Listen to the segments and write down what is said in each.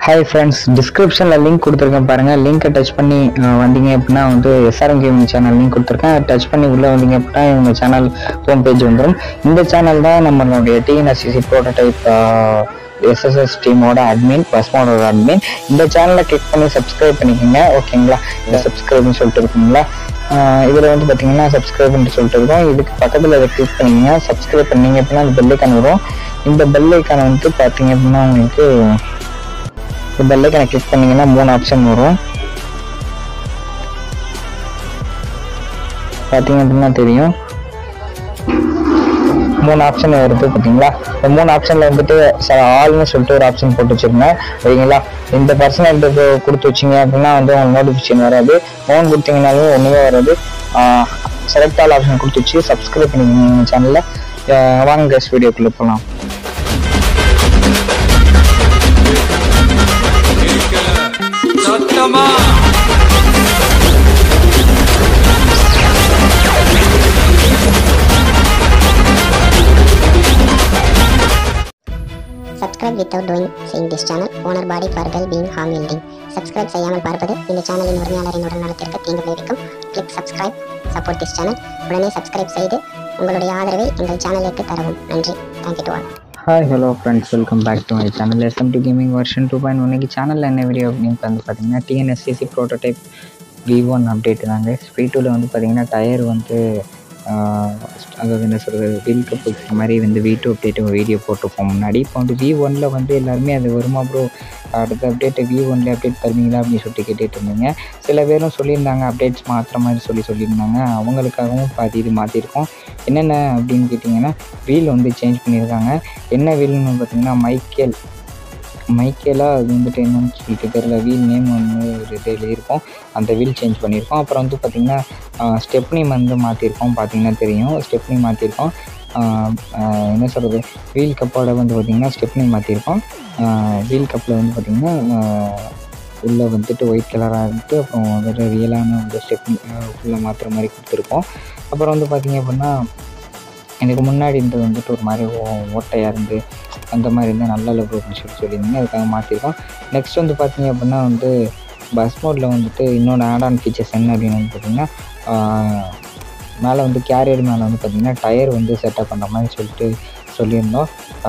Hi friends டிஸ்கிரிப்ஷனில் link கொடுத்துருக்கேன் பாருங்கள் லிங்க்கை டச் பண்ணி அஹ், வந்தீங்க அப்படின்னா வந்து எஸ்ஆர்எம் கேமிங் சேனல் லிங்க் கொடுத்துருக்கேன் டச் பண்ணி உள்ளே வந்தீங்க அப்படின்னா இவங்க சேனல் ஹோம் பேஜ் வந்துடும் இந்த சேனல் தான் நம்மளுடைய டிஎன்எஸ்சிசி ப்ரோட்டோடைப் எஸ்எஸ்எஸ் டீமோட அட்மின் பஸ்மோட அட்மின் இந்த சேனலை கிளிக் பண்ணி சப்ஸ்கிரைப் பண்ணிக்கோங்க ஓகேங்களா இந்த சப்ஸ்கிரைப்னு சொல்லிட்டு இருக்குங்களா இதில் வந்து பார்த்தீங்கன்னா சப்ஸ்கிரைப்னு சொல்லிட்டு இருக்கோம் இதுக்கு பக்கத்தில் இதை கிளிக் பண்ணிங்க சப்ஸ்கிரைப் பண்ணீங்க அப்படின்னா அந்த பெல்லைக்கான வரும் இந்த பெல்லைக்கான வந்து பார்த்தீங்க அப்படின்னா உங்களுக்கு இந்த பெல்லைக்கான கிளிக் பண்ணீங்கன்னா மூணு ஆப்ஷன் வரும் பார்த்தீங்க அப்படின்னா தெரியும் மூணு ஆப்ஷன் வருது பார்த்தீங்களா இந்த மூணு ஆப்ஷனில் வந்துட்டு ச ஆல்னு சொல்லிட்டு ஒரு ஆப்ஷன் போட்டு வச்சுருங்க சரிங்களா இந்த பர்சனல் கொடுத்து வச்சிங்க அப்படின்னா வந்து உங்களுக்கு நோட்டிஃபிகேஷன் வராது ஃபோன் கொடுத்தீங்கனாலும் ஒன்றுமே வராது செலக்ட் ஆல் ஆப்ஷன் கொடுத்து வச்சு சப்ஸ்கிரைப் பண்ணிக்கோங்க சேனலில் வாங்க கேஸ் வீடியோக்குள்ளே போகலாம் சத்தமா Subscribe without doing seeing this channel. Owner body for girl being harm yielding. Subscribe செய்யாமல் பார்ப்பது இந்த சேனலின் உரிமையாளரின் உடல் நலத்திற்கு தீங்கு விளைவிக்கும் click subscribe support this channel உடனே சப்ஸ்கிரைப் செய்து உங்களுடைய ஆதரவை எங்கள் சேனலிற்கு தரவும் நன்றி thank you to all hi hello friends welcome back to my channel SMT gaming version two point ஒன்றைக்கு சேனலில் என்ன வீடியோ அப்படின்னு வந்து பார்த்தீங்கன்னா TNSCC prototype V one update தாங்க ஸ்பீ டூவில் வந்து பார்த்தீங்கன்னா டயர் வந்து ஆஹ், அதாவது என்ன சொல்கிறது வீல் கப் வைக்கிற மாதிரி வந்து வி டூ அப்டேட் வீடியோ போட்டிருப்போம் முன்னாடி இப்போ வந்து வி ஒனில் வந்து எல்லாருமே அது வருமா ப்ரோ அடுத்த அப்டேட் வி ஒன்ல அப்டேட் தருவீங்களா அப்படின்னு சொல்லிட்டு கேட்டுட்டு இருந்தீங்க சில பேரும் சொல்லியிருந்தாங்க அப்டேட்ஸ் மாற்றுற மாதிரி சொல்லி சொல்லியிருந்தாங்க அவங்களுக்காகவும் பாதி இது மாற்றிருக்கோம் என்னென்ன அப்படின்னு கேட்டிங்கன்னா வீல் வந்து சேஞ்ச் பண்ணியிருக்காங்க என்ன வீல்னு பார்த்தீங்கன்னா மைக்கேல் மைக்கேலா அது வந்துட்டு என்னன்னு சொல்லிட்டு தெரியல வீல் நேம் வந்து ஒரு இது எழுதியிருக்கோம் அந்த வீல் சேஞ்ச் பண்ணியிருக்கோம் அப்புறம் வந்து பார்த்திங்கன்னா ஸ்டெப்னி வந்து மாற்றிருக்கோம் பார்த்தீங்கன்னா தெரியும் ஸ்டெப்னி மாற்றிருக்கோம் என்ன சொல்கிறது வீல் கப்போட வந்து பார்த்திங்கன்னா ஸ்டெப்னி மாற்றிருக்கோம் வீல் கப்பில் வந்து பார்த்திங்கன்னா உள்ளே வந்துட்டு ஒயிட் கலராக இருந்துட்டு அப்புறம் வேறு ரியலான ஒரு ஸ்டெப்னி உள்ளே மாற்றுற மாதிரி கொடுத்துருக்கோம் அப்புறம் வந்து பார்த்திங்க அப்படின்னா இதுக்கு முன்னாடி இருந்தது வந்துட்டு ஒரு மாதிரி ஓ- ஓட்டையாக இருந்து அந்த மாதிரி இருந்தால் நல்ல லவ் அப்படின்னு சொல்லி சொல்லியிருந்தீங்க அதுக்காக மாற்றிருக்கோம் நெக்ஸ்ட் வந்து பார்த்தீங்க அப்படின்னா வந்து பஸ் மோடில் வந்துட்டு இன்னொன்று ஆட் ஆன் ஃபீச்சர்ஸ் என்ன அப்படின்னு வந்து பார்த்தீங்கன்னா மேலே வந்து கேரியர் மேலே வந்து பார்த்தீங்கன்னா டயர் வந்து செட்டப் பண்ணுற மாதிரி சொல்லிட்டு சொல்லியிருந்தோம்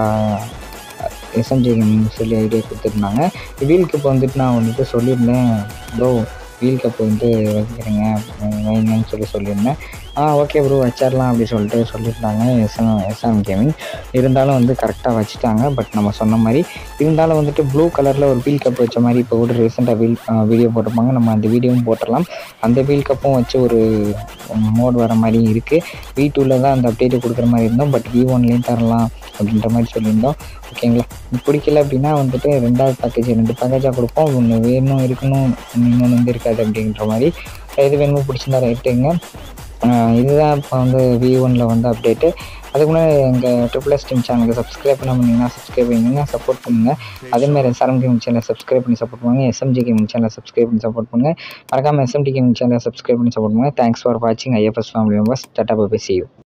எஸ்எம்ஜி சொல்லி ஐடியா கொடுத்துருந்தாங்க வீல் கப் வந்துட்டு நான் வந்துட்டு சொல்லியிருந்தேன் ப்ரோ வீல் கப் வந்து வைக்கிறீங்க வைங்கன்னு சொல்லி சொல்லியிருந்தேன் ஆ ஓகே ப்ரோ வச்சிடலாம் அப்படி சொல்லிட்டு சொல்லியிருந்தாங்க எஸ்எம் எஸ்எம் கேமிங் இருந்தாலும் வந்து கரெக்டாக வச்சுட்டாங்க பட் நம்ம சொன்ன மாதிரி இருந்தாலும் வந்துட்டு ப்ளூ கலரில் ஒரு வீல் கப் வச்ச மாதிரி இப்போ கூட ரீசெண்டாக வீல் வீடியோ போட்டிருப்பாங்க நம்ம அந்த வீடியோவும் போட்டுடலாம் அந்த வீல் கப்பும் வச்சு ஒரு மோட் வர மாதிரி இருக்குது வி டூவில் தான் அந்த அப்டேட் கொடுக்குற மாதிரி இருந்தோம் பட் வி ஒன்லேயும் தரலாம் அப்படின்ற மாதிரி சொல்லியிருந்தோம் ஓகேங்களா பிடிக்கல அப்படின்னா வந்துட்டு ரெண்டாவது பேக்கேஜ் ரெண்டு பேக்கேஜாக கொடுப்போம் ஒன்று வேணும் இருக்கணும் இன்னொன்று வந்து இருக்காது அப்படின்ற மாதிரி எது வேணுமோ பிடிச்சிருந்தா ரைட்டுங்க ஆஹ் இதுதான் இப்போ வந்து வி ஒனில் வந்து அப்டேட்டு அதுக்கு முன்னாடி எங்கள் ட்ரிபிள் எஸ் டீம் சேனலுக்கு சப்ஸ்கிரைப் பண்ண பண்ணிங்கன்னா சப்ஸ்கிரைப் பண்ணுங்க சப்போர்ட் பண்ணுங்கள் அதேமாதிரி எஸ்ஆர்எம் கேமிங் சேனலை சப்ஸ்கிரைப் பண்ணி சப்போர்ட் பண்ணுங்கள் எஸ்எம்ஜி கேமிங் சேனலை சப்ஸ்கிரைப் பண்ணி சப்போர்ட் பண்ணுங்கள் மறக்காமல் எஸ்எம்டி கேமிங் சேனலை சப்ஸ்கிரைப் பண்ணி சப்போர்ட் பண்ணுங்கள் தேங்க்ஸ் ஃபார் வாட்சிங் IFS family members tata bye see you